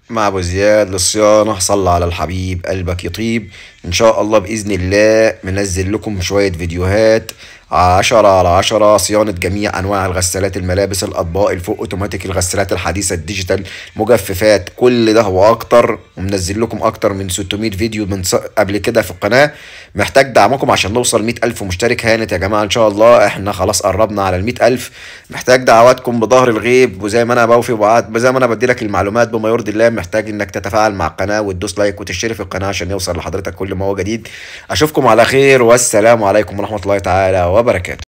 مع ابو زياد للصيانه صلى على الحبيب قلبك يطيب ان شاء الله باذن الله منزل لكم شويه فيديوهات عشرة على عشرة صيانة جميع أنواع الغسالات الملابس الأطباق الفوق أوتوماتيك الغسالات الحديثة الديجيتال مجففات كل ده وأكتر ومنزل لكم أكتر من 600 فيديو من ص- قبل كده في القناة محتاج دعمكم عشان نوصل 100 ألف مشترك هانت يا جماعة إن شاء الله إحنا خلاص قربنا على ال 100 ألف محتاج دعواتكم بظهر الغيب وزي ما أنا بوفي وبعد زي ما أنا بدي لك المعلومات بما يرضي الله محتاج إنك تتفاعل مع القناة وتدوس لايك وتشترك في القناة عشان يوصل لحضرتك كل ما هو جديد أشوفكم على خير والسلام عليكم ورحمة الله تعالى وبركاته